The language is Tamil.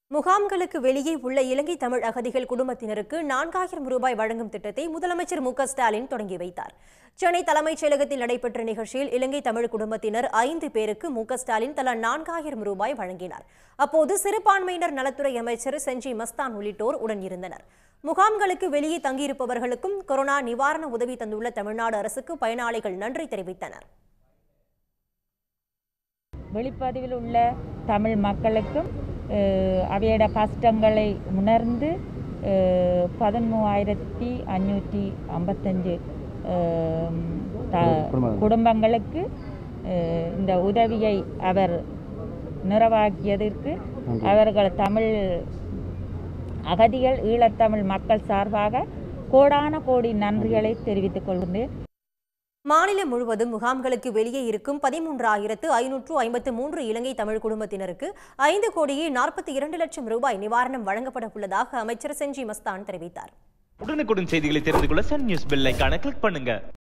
முகாம்களுக்கு வெளியே உள்ள இலங்கை தமிழ் அகதிகள் குடும்பத்தினருக்கு நான்காயிரம் ரூபாய் வழங்கும் திட்டத்தை முதலமைச்சர் மு க ஸ்டாலின் தொடங்கி வைத்தார் சென்னை தலைமைச் செயலகத்தில் நடைபெற்ற நிகழ்ச்சியில் இலங்கை தமிழ் குடும்பத்தினர் ஐந்து பேருக்கு மு க ஸ்டாலின் தலா நான்காயிரம் ரூபாய் வழங்கினார் அப்போது சிறுபான்மையினர் நலத்துறை அமைச்சர் செஞ்சி மஸ்தான் உள்ளிட்டோர் உடன் இருந்தனர் முகாம்களுக்கு வெளியே தங்கியிருப்பவர்களுக்கும் கொரோனா நிவாரண உதவி தந்துள்ள தமிழ்நாடு அரசுக்கு பயனாளிகள் நன்றி தெரிவித்தனர் வெளிப்பதிவில் உள்ள தமிழ் மக்களுக்கும் அஹ், அவையோட கஷ்டங்களை உணர்ந்து அஹ், பதிமூவாயிரத்தி அஞ்சூற்றி ஐம்பத்தஞ்சு அஹ், த- குடும்பங்களுக்கு அஹ், இந்த உதவியை அவர் நிறைவாக்கியதற்கு அவர்கள் தமிழ் அகதிகள் ஈழத்தமிழ் மக்கள் சார்பாக கோடான கோடி நன்றிகளை தெரிவித்துக் கொள்கின்றேன் மாநிலம் முழுவதும் முகாம்களுக்கு வெளியே இருக்கும் பதிமூன்றாயிரத்து ஐநூற்று ஐம்பத்து மூன்று இலங்கை தமிழ் குடும்பத்தினருக்கு ஐந்து கோடியே நாற்பத்தி இரண்டு லட்சம் ரூபாய் நிவாரணம் வழங்கப்பட உள்ளதாக அமைச்சர் செஞ்சி மஸ்தான் தெரிவித்தார் உடனுக்குடன் செய்திகளை தெரிந்து கொள்ள சன் நியூஸ் பெல் ஐகானை கிளிக் பண்ணுங்க